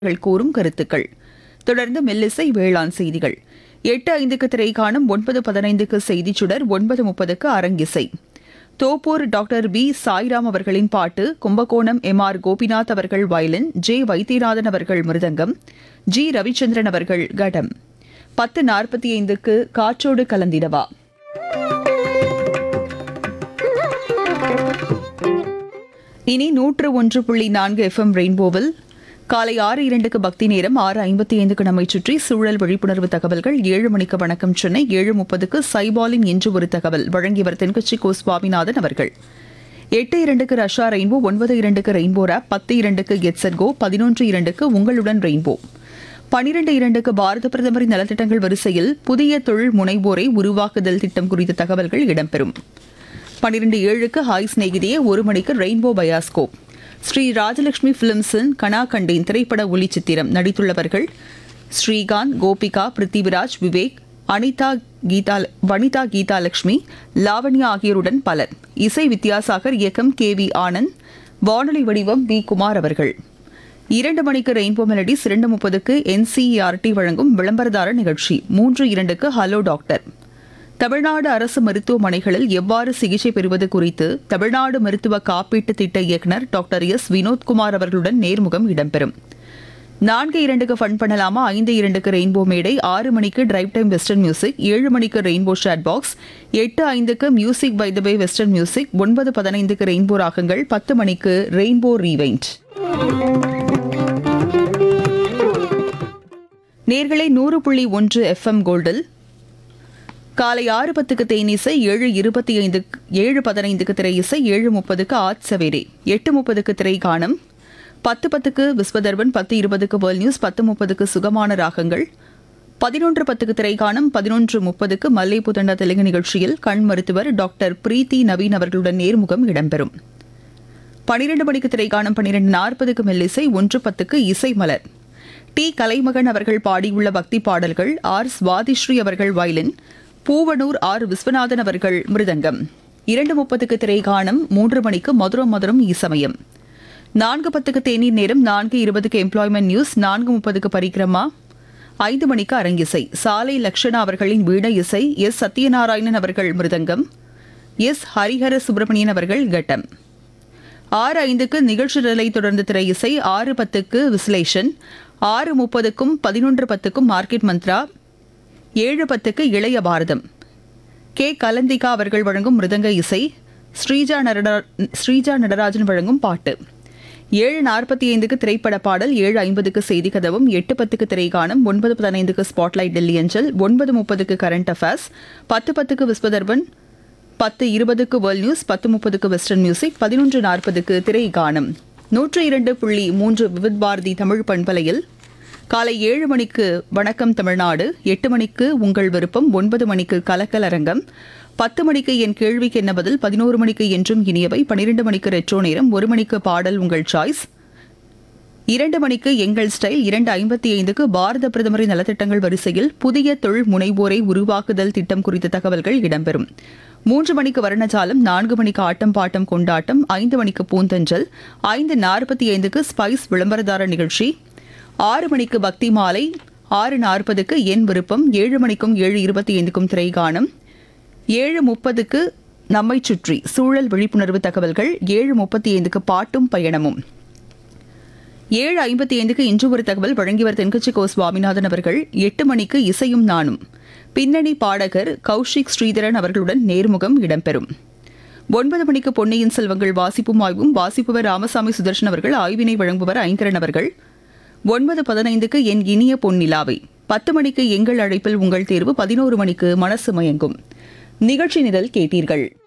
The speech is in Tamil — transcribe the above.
அவர்கள் கூறும் கருத்துக்கள் தொடர்ந்து மெல்லிசை வேளாண் செய்திகள் எட்டு ஐந்துக்கு திரைக்காணும் ஒன்பது பதினைந்துக்கு செய்திச் சுடர் ஒன்பது முப்பதுக்கு அரங்கிசை தோப்பூர் டாக்டர் பி சாய்ராம் அவர்களின் பாட்டு கும்பகோணம் எம் ஆர் கோபிநாத் அவர்கள் வயலின் ஜே வைத்தியநாதன் அவர்கள் மிருதங்கம் ஜி ரவிச்சந்திரன் அவர்கள் கடம் பத்து நாற்பத்தி ஐந்துக்கு காற்றோடு கலந்திடவா இனி நூற்று ஒன்று புள்ளி நான்கு எஃப்எம் ரெயின்போவில் காலை ஆறு இரண்டுக்கு பக்தி நேரம் ஆறு ஐம்பத்தி ஐந்துக்கு நம்மை சுற்றி சூழல் விழிப்புணர்வு தகவல்கள் ஏழு மணிக்கு வணக்கம் சென்னை ஏழு முப்பதுக்கு சைபாலின் என்று ஒரு தகவல் வழங்கியவர் தென்கட்சி கோ சுவாமிநாதன் அவர்கள் எட்டு இரண்டுக்கு ரஷ்யா ரெயின்போ ஒன்பது இரண்டுக்கு ரெயின்போ ரேப் பத்து இரண்டுக்கு கெட்சட் கோ பதினொன்று இரண்டுக்கு உங்களுடன் ரெயின்போ பனிரெண்டு இரண்டுக்கு பாரத பிரதமரின் நலத்திட்டங்கள் வரிசையில் புதிய தொழில் முனைவோரை உருவாக்குதல் திட்டம் குறித்த தகவல்கள் இடம்பெறும் பன்னிரண்டு ஏழுக்கு ஹாய் சிநேகிதியே ஒரு மணிக்கு ரெயின்போ பயாஸ்கோப் ஸ்ரீ ராஜலட்சுமி பிலிம்ஸின் கனா கண்டேன் திரைப்பட ஒளிச்சித்திரம் நடித்துள்ளவர்கள் ஸ்ரீகாந்த் கோபிகா பிருத்திவிராஜ் விவேக் அனிதா கீதா வனிதா கீதாலட்சுமி லாவண்யா ஆகியோருடன் பலர் இசை வித்யாசாகர் இயக்கம் கே வி ஆனந்த் வானொலி வடிவம் வி குமார் அவர்கள் இரண்டு மணிக்கு ரெயின்போ மெலடிஸ் இரண்டு முப்பதுக்கு என்சிஇஆர்டி வழங்கும் விளம்பரதார நிகழ்ச்சி மூன்று இரண்டுக்கு ஹலோ டாக்டர் தமிழ்நாடு அரசு மருத்துவமனைகளில் எவ்வாறு சிகிச்சை பெறுவது குறித்து தமிழ்நாடு மருத்துவ காப்பீட்டு திட்ட இயக்குநர் டாக்டர் எஸ் வினோத்குமார் அவர்களுடன் நேர்முகம் இடம்பெறும் நான்கு இரண்டுக்கு ஃபன் பண்ணலாமா ஐந்து இரண்டுக்கு ரெயின்போ மேடை ஆறு மணிக்கு டிரைவ் டைம் வெஸ்டர்ன் மியூசிக் ஏழு மணிக்கு ரெயின்போ ஷாட் பாக்ஸ் எட்டு ஐந்துக்கு music by the by western music ஒன்பது பதினைந்துக்கு ரெயின்போ ராகங்கள் பத்து மணிக்கு ரெயின்போ ரீவைண்ட் நேர்களை நூறு புள்ளி ஒன்று எஃப்எம் கோல்டில் காலை ஆறு பத்துக்கு தேனிசை ஏழு இருபத்தி ஐந்து ஏழு பதினைந்துக்கு திரை இசை ஏழு முப்பதுக்கு ஆத் சவேரே எட்டு முப்பதுக்கு திரை காணும் பத்து பத்துக்கு விஸ்வதர்பன் பத்து இருபதுக்கு வேர்ல்ட் நியூஸ் பத்து முப்பதுக்கு சுகமான ராகங்கள் பதினொன்று பத்துக்கு திரை காணும் பதினொன்று முப்பதுக்கு மல்லைப்பு தண்ட தெலுங்கு நிகழ்ச்சியில் கண் மருத்துவர் டாக்டர் பிரீத்தி நவீன் அவர்களுடன் நேர்முகம் இடம்பெறும் பனிரெண்டு மணிக்கு திரை காணும் பன்னிரெண்டு நாற்பதுக்கு மெல்லிசை ஒன்று பத்துக்கு இசை மலர் டி கலைமகன் அவர்கள் பாடியுள்ள பக்தி பாடல்கள் ஆர் சுவாதிஸ்ரீ அவர்கள் வயலின் பூவனூர் ஆர் விஸ்வநாதன் அவர்கள் மிருதங்கம் இரண்டு முப்பதுக்கு திரைகாணம் மூன்று மணிக்கு மதுரம் மதுரம் இசமயம் நான்கு பத்துக்கு தேநீர் நேரம் நான்கு இருபதுக்கு எம்ப்ளாய்மெண்ட் நியூஸ் நான்கு முப்பதுக்கு பரிக்கிரமா ஐந்து மணிக்கு அரங்கிசை சாலை லக்ஷணா அவர்களின் வீண இசை எஸ் சத்யநாராயணன் அவர்கள் மிருதங்கம் எஸ் ஹரிஹர சுப்பிரமணியன் அவர்கள் கட்டம் ஆறு ஐந்துக்கு நிகழ்ச்சி நிலை தொடர்ந்து திரை இசை ஆறு பத்துக்கு விஸ்லேஷன் ஆறு முப்பதுக்கும் பதினொன்று பத்துக்கும் மார்க்கெட் மந்த்ரா ஏழு பத்துக்கு இளைய பாரதம் கே கலந்திகா அவர்கள் வழங்கும் மிருதங்க இசை ஸ்ரீஜா நடரா ஸ்ரீஜா நடராஜன் வழங்கும் பாட்டு ஏழு நாற்பத்தி ஐந்துக்கு திரைப்பட பாடல் ஏழு ஐம்பதுக்கு செய்தி கதவும் எட்டு பத்துக்கு திரைக்காணும் ஒன்பது பதினைந்துக்கு ஸ்பாட்லைட் டெல்லி அஞ்சல் ஒன்பது முப்பதுக்கு கரண்ட் அஃபேர்ஸ் பத்து பத்துக்கு விஸ்வதர்பன் பத்து இருபதுக்கு வேர்ல்ட் நியூஸ் பத்து முப்பதுக்கு வெஸ்டர்ன் மியூசிக் பதினொன்று நாற்பதுக்கு திரை காணும் நூற்று இரண்டு புள்ளி மூன்று விவித் பாரதி தமிழ் பண்பலையில் காலை ஏழு மணிக்கு வணக்கம் தமிழ்நாடு எட்டு மணிக்கு உங்கள் விருப்பம் ஒன்பது மணிக்கு கலக்கல் அரங்கம் பத்து மணிக்கு என் கேள்விக்கு என்ன பதில் பதினோரு மணிக்கு என்றும் இனியவை பனிரெண்டு மணிக்கு ரெட்ரோ நேரம் ஒரு மணிக்கு பாடல் உங்கள் சாய்ஸ் இரண்டு மணிக்கு எங்கள் ஸ்டைல் இரண்டு ஐம்பத்தி ஐந்துக்கு பாரத பிரதமரின் நலத்திட்டங்கள் வரிசையில் புதிய தொழில் முனைவோரை உருவாக்குதல் திட்டம் குறித்த தகவல்கள் இடம்பெறும் மூன்று மணிக்கு வர்ணஜாலம் நான்கு மணிக்கு ஆட்டம் பாட்டம் கொண்டாட்டம் ஐந்து மணிக்கு பூந்தஞ்சல் ஐந்து நாற்பத்தி ஐந்துக்கு ஸ்பைஸ் விளம்பரதார நிகழ்ச்சி ஆறு மணிக்கு பக்தி மாலை ஆறு நாற்பதுக்கு என் விருப்பம் ஏழு மணிக்கும் ஏழு இருபத்தி ஐந்துக்கும் திரைகானம் ஏழு முப்பதுக்கு நம்மை சுற்றி சூழல் விழிப்புணர்வு தகவல்கள் ஏழு முப்பத்தி ஐந்துக்கு பாட்டும் பயணமும் ஏழு ஐம்பத்தி ஐந்துக்கு இன்று ஒரு தகவல் வழங்கியவர் தென்கட்சி கோ சுவாமிநாதன் அவர்கள் எட்டு மணிக்கு இசையும் நானும் பின்னணி பாடகர் கௌஷிக் ஸ்ரீதரன் அவர்களுடன் நேர்முகம் இடம்பெறும் ஒன்பது மணிக்கு பொன்னியின் செல்வங்கள் வாசிப்பும் ஆய்வும் வாசிப்பவர் ராமசாமி சுதர்ஷன் அவர்கள் ஆய்வினை வழங்குபவர் ஐங்கரன் அவர்கள் ஒன்பது பதினைந்துக்கு என் இனிய பொன்னிலாவை பத்து மணிக்கு எங்கள் அழைப்பில் உங்கள் தேர்வு பதினோரு மணிக்கு மனசு மயங்கும் நிகழ்ச்சி நிரல் கேட்டீர்கள்